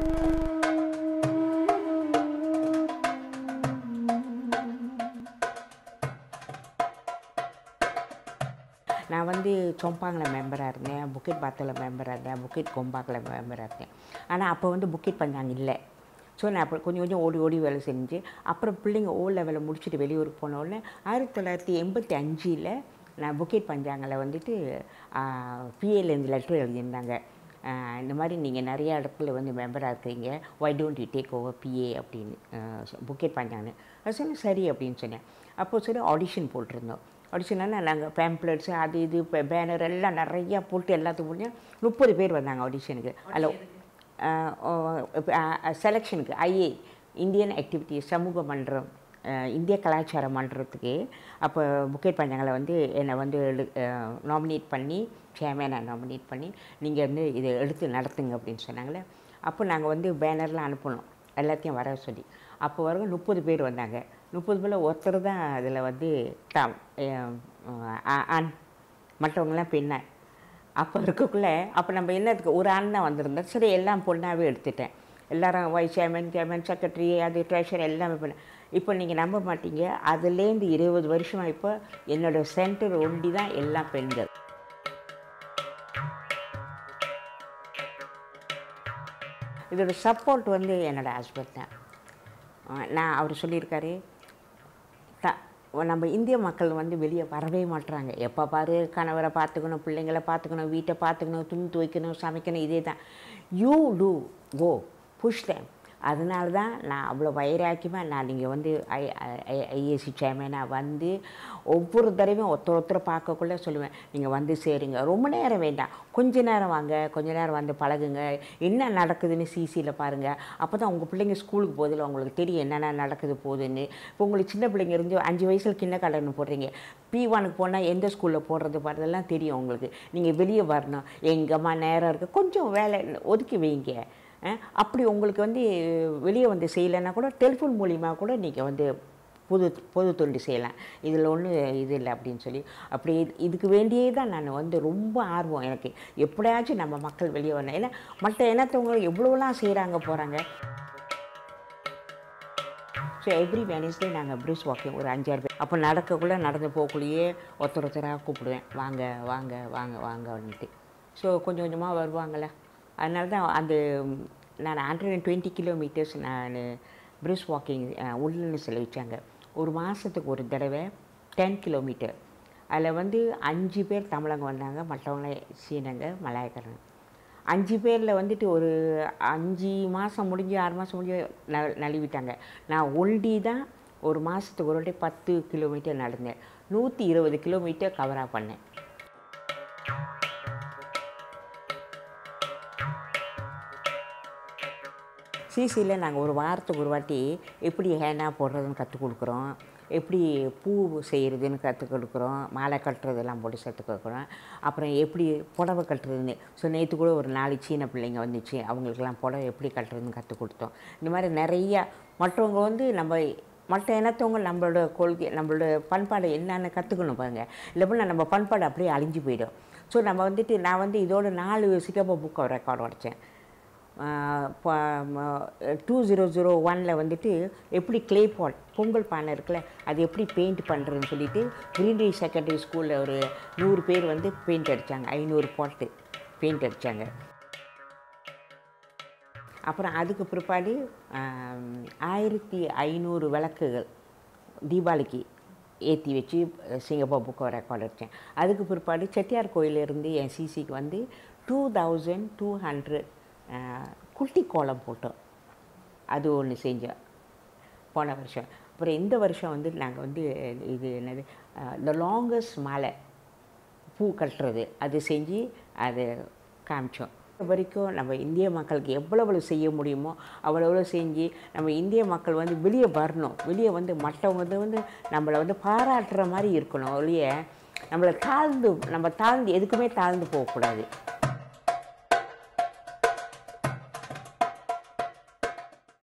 நான் வந்து சொம்பாங்கில் மெம்பராக இருந்தேன் புக்கிட் பாத்தில் மெம்பராக இருந்தேன் புக்கிட் கொம்பாக்கில் மெம்பராக இருந்தேன் ஆனால் அப்போ வந்து புக்கிட் பஞ்சாங்க இல்லை ஸோ நான் அப்போ கொஞ்சம் கொஞ்சம் ஓடி ஓடி வேலை செஞ்சு அப்புறம் பிள்ளைங்க ஓ லெவலில் முடிச்சுட்டு வெளியூருக்கு போன உடனே ஆயிரத்தி தொள்ளாயிரத்தி எண்பத்தி அஞ்சில் நான் புக்கிட் பஞ்சாங்கில் வந்துட்டு பிஏலேருந்து லெட்டர் எழுதியிருந்தாங்க ஆஹ் இந்த மாதிரி நீங்கள் நிறைய இடத்துல வந்து மெம்பராக இருக்கிறீங்க why don't you take over PA அப்படின்னு புக்கெட் பண்ணாங்க அது சொன்னேன் சரி அப்படின்னு சொன்னேன் அப்போது சரி ஆடிஷன் போட்டிருந்தோம் ஆடிஷனால் நாங்கள் பேம்ப்ளெட்ஸ் அது இது பேனர் எல்லாம் நிறையா போட்டு எல்லாத்துக்கும் போட்டு முப்பது பேர் வந்தாங்க ஆடிஷனுக்கு அதில் செலெக்ஷனுக்கு ஐஏ இந்தியன் ஆக்டிவிட்டி சமூக மன்றம் அஹ், இந்திய கலாச்சார மன்றத்துக்கு அப்போ புக்கெட் பஞ்சாங்களை வந்து என்னை வந்து நாமினேட் பண்ணி சேர்மேனை நாமினேட் பண்ணி நீங்கள் வந்து இதை எடுத்து நடத்துங்க அப்படின்னு சொன்னாங்களே அப்போ நாங்கள் வந்து பேனர்லாம் அனுப்பணும் எல்லாத்தையும் வர சொல்லி அப்போ வர முப்பது பேர் வந்தாங்க முப்பது பேரில் ஒருத்தர் தான் அதில் வந்து தாம் ஆண் மற்றவங்களாம் பெண்ணா அப்போ இருக்கக்குள்ளே அப்போ நம்ம என்னத்துக்கு ஒரு ஆண் தான் வந்திருந்தோம் சரி எல்லாம் பொண்ணாகவே எடுத்துட்டேன் எல்லாரும் வைஸ் சேர்மன் சேர்மன் செக்ரட்டரி அது ட்ரெஷர் எல்லாமே பண்ண இப்போ நீங்கள் நம்ப மாட்டீங்க அதுலேருந்து இருபது வருஷமாக இப்போ என்னோடய சென்டர் ஒண்டி தான் எல்லாம் பெண்கள் இதோட சப்போர்ட் வந்து என்னோடய ஹஸ்பண்ட் தான் அஹ் நான் அவர் சொல்லியிருக்காரு த நம்ம இந்திய மக்கள் வந்து வெளியே வரவே மாட்டுறாங்க எப்போ பாரு கணவரை பார்த்துக்கணும் பிள்ளைங்களை பார்த்துக்கணும் வீட்டை பார்த்துக்கணும் துணி துவைக்கணும் சமைக்கணும் இதே தான் you do go push them அதனால தான் நான் அவ்வளோ வைராக்கியமாக நான் நீங்கள் வந்து ஐ ஐஏசி சேர்மேனாக வந்து ஒவ்வொரு தடவையும் ஒருத்தர் ஒருத்தரை பார்க்கக்குள்ளே சொல்லுவேன் நீங்கள் வந்து சேருங்க ரொம்ப நேரம் வேண்டாம் கொஞ்ச நேரம் வாங்க கொஞ்ச நேரம் வந்து பழகுங்க என்ன நடக்குதுன்னு சிசியில் பாருங்கள் அப்போ தான் உங்கள் பிள்ளைங்க ஸ்கூலுக்கு போதில் உங்களுக்கு தெரியும் என்னென்ன நடக்குது போகுதுன்னு இப்போ உங்களுக்கு சின்ன பிள்ளைங்க இருந்து அஞ்சு வயசில் கிண்ண கடன்னு போடுறீங்க பி ஒனுக்கு போனால் எந்த ஸ்கூலில் போடுறது பாடுறதெல்லாம் தெரியும் உங்களுக்கு நீங்கள் வெளியே வரணும் எங்கம்மா நேரம் இருக்குது கொஞ்சம் வேலை ஒதுக்கி வைங்க அஹ் அப்படி உங்களுக்கு வந்து வெளியே வந்து செய்யலைன்னா கூட டெலிஃபோன் மூலிமா கூட நீங்கள் வந்து பொது பொது தொண்டு செய்யலாம் இதில் ஒன்றும் இது இல்லை அப்படின்னு சொல்லி அப்படி இது- இதுக்கு வேண்டியே தான் நான் வந்து ரொம்ப ஆர்வம் எனக்கு எப்படியாச்சும் நம்ம மக்கள் வெளியே வரணும் ஏன்னா மற்ற இனத்தவங்க எவ்வளோலாம் செய்கிறாங்க போகிறாங்க ஸோ எவ்ரி வெனஸ்டே நாங்கள் ப்ரூஸ் வாக்கிங் ஒரு அஞ்சாறு பேர் அப்போ நடக்கக்குள்ளே நடந்து போகக்குள்ளேயே ஒருத்தர் ஒருத்தராக கூப்பிடுவேன் வாங்க வாங்க வாங்க வாங்க அப்படின்ட்டு ஸோ கொஞ்சம் கொஞ்சமாக வருவாங்கள்ல அதனால தான் அந்த நான் ஹண்ட்ரட் அண்ட் டுவெண்ட்டி கிலோமீட்டர்ஸ் நான் ப்ரூஸ் வாக்கிங் உள்ளன்னு செலவிச்சாங்க ஒரு மாதத்துக்கு ஒரு தடவை டென் கிலோமீட்டர் அதில் வந்து அஞ்சு பேர் தமிழங்க வந்தாங்க மற்றவங்க சீனங்க மலாயக்காரங்க அஞ்சு பேரில் வந்துட்டு ஒரு அஞ்சு மாதம் முடிஞ்சு ஆறு மாதம் முடிஞ்சு ந நழுவிட்டாங்க நான் ஒண்டி தான் ஒரு மாதத்துக்கு ஒரு வாட்டி பத்து கிலோமீட்டர் நடந்தேன் நூற்றி இருபது கிலோமீட்டர் கவராக பண்ணேன் சிசியில் நாங்கள் ஒரு வாரத்துக்கு ஒரு வாட்டி எப்படி ஹேனா போடுறதுன்னு கற்றுக் கொடுக்குறோம் எப்படி பூ செய்கிறதுன்னு கற்றுக் கொடுக்குறோம் மாலை கட்டுறதெல்லாம் போட்டு கற்றுக் கொடுக்குறோம் அப்புறம் எப்படி புடவை கட்டுறதுன்னு ஸோ நேற்று கூட ஒரு நாலு சீன பிள்ளைங்க வந்துச்சு அவங்களுக்கெல்லாம் புடவை எப்படி கட்டுறதுன்னு கற்றுக் கொடுத்தோம் இந்த மாதிரி நிறையா மற்றவங்க வந்து நம்ம மற்ற இனத்தவங்க நம்மளோட கொள்கை நம்மளோட பண்பாடை என்னென்னு கற்றுக்கணும் பாருங்கள் இல்லைன்னா நம்ம பண்பாடு அப்படியே அழிஞ்சு போயிடும் ஸோ நம்ம வந்துட்டு நான் வந்து இதோட நாலு சிகப்பு புக்கை ரெக்கார்ட் உடைச்சேன் டூ ஜீரோ ஜீரோ ஒனில் வந்துட்டு எப்படி க்ளே பாட் பொங்கல் பானை இருக்குல்ல அது எப்படி பெயிண்ட் பண்ணுறதுன்னு சொல்லிட்டு கிரீன்ரி செகண்டரி ஸ்கூலில் ஒரு நூறு பேர் வந்து பெயிண்ட் அடித்தாங்க ஐநூறு பாட்டு பெயிண்ட் அடித்தாங்க அப்புறம் அதுக்கு பிற்பாடு ஆம், ஆயிரத்தி ஐநூறு விளக்குகள் தீபாவளிக்கு ஏற்றி வச்சு சிங்கப்பூர் புக்கை ரெக்கார்ட் அடித்தேன் அதுக்கு பிற்பாடு செட்டியார் கோயிலிருந்து என் சிசிக்கு வந்து டூ தௌசண்ட் டூ ஹண்ட்ரட் குட்டி கோலம் போட்டோம் அது ஒன்று செஞ்சோம் போன வருஷம் அப்புறம் இந்த வருஷம் வந்து நாங்கள் வந்து இது என்னது இந்த லாங்கஸ்ட் மாலை பூ கட்டுறது அது செஞ்சு அது காமிச்சோம் இது வரைக்கும் நம்ம இந்திய மக்களுக்கு எவ்வளவு செய்ய முடியுமோ அவ்வளோ செஞ்சு நம்ம இந்திய மக்கள் வந்து வெளியே வரணும் வெளியே வந்து மற்றவங்க வந்து வந்து நம்மளை வந்து பாராட்டுற மாதிரி இருக்கணும் ஒழிய நம்மளை தாழ்ந்து நம்ம தாழ்ந்து எதுக்குமே தாழ்ந்து போகக்கூடாது